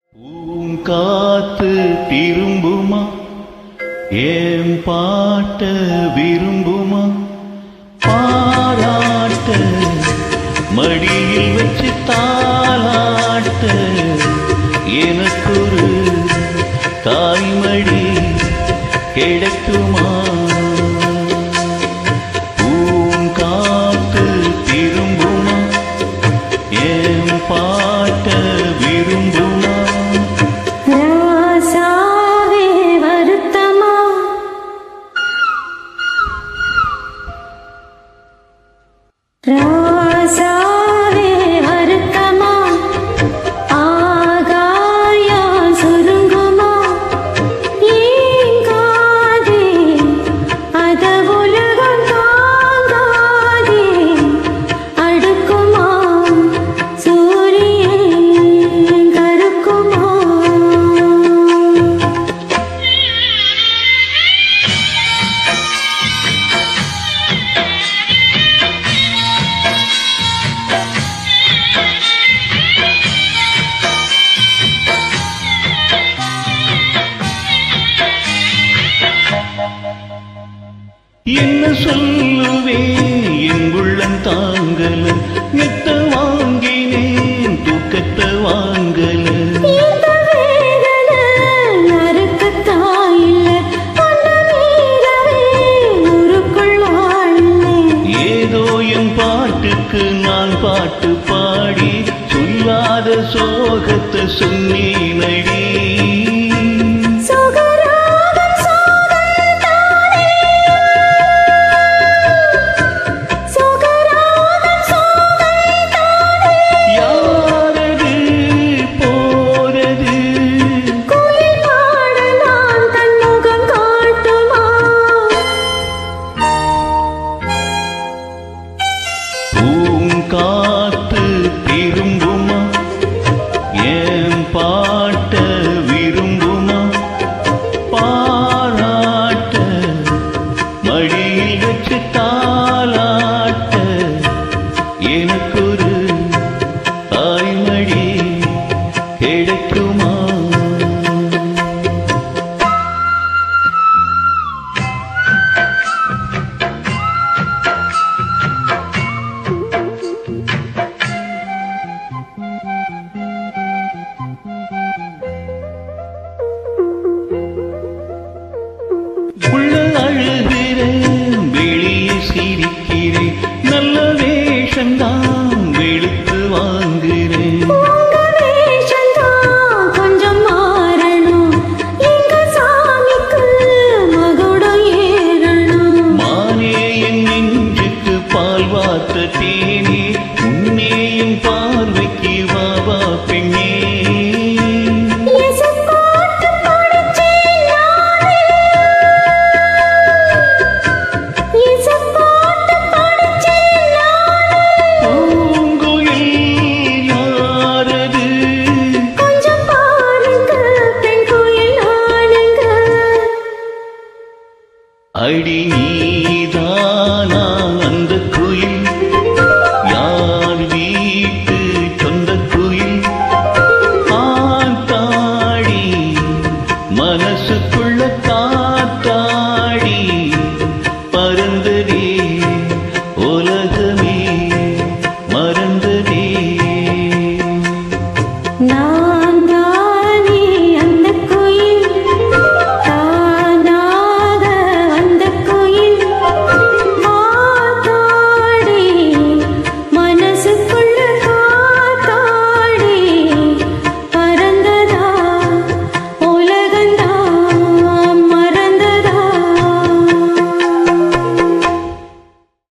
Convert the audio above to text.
பூங்காத்து திரும்புமா ஏன் பாட்ட விரும்புமா பாராட்ட மடியில் வச்சு தாளாட்ட எனக்கொரு தாய்மடி கிடைக்குமா பூங்காத்து திரும்புமா ஏன் பாட்ட விரும்புமா ராசாவே வருத்தமா ராசாவே வருத்தமா ஆகாயம் சுருங்குமா ஏங்காதே அத உலகம் தாங்காதே அடுக்குமா சூரியன் கருக்குமா என்ன சொல்லுவேன் என் உள்ளம் தாங்கல மெத்த வாங்கினேன் தூக்கத்தை வாங்கல இந்த வேதனை நறுக்கத்தான் இல்ல, உன்னை மீறவே ஊருக்குள் வாழலை. ஏதோ என் பாட்டுக்கு நான் பாட்டு பாடி சொல்லாத சோகத்தை சொன்னேனடி சுகராகம் சோகந்தானே. சுகராகம் சோகந்தானே. யாரது போறது குயில் பாடலாம் தன் முகம் காட்டுமா பூங்காத்து திரும்புமா ஏன் பாட்ட விரும்புமா பாராட்ட மடியில் வச்சு தாளாட்ட எனக்கொரு தாய்மடி கிடைக்குமா உள்ள அழுகிறேன் வெளியே சிரிக்கிறேன் நல்ல வேஷம்தான் வெளுத்து வாங்குறேன் உங்க வேஷந்தான் கொஞ்சம் மாறணும் எங்க சாமிக்கு மகுடம் ஏறணும் மானே என் நெஞ்சுக்கு பால் வார்த்த தேனே உன்னேயும் பார்வைக்கு வாவா பெண்ணே எசப்பாட்டு படிச்சேன் நானே. எசப்பாட்டு படிச்சேன் நானே. பூங்குயில் யாரது கொஞ்சம் பாருங்க பெண் குயில் ஆளுங்க அடி நீ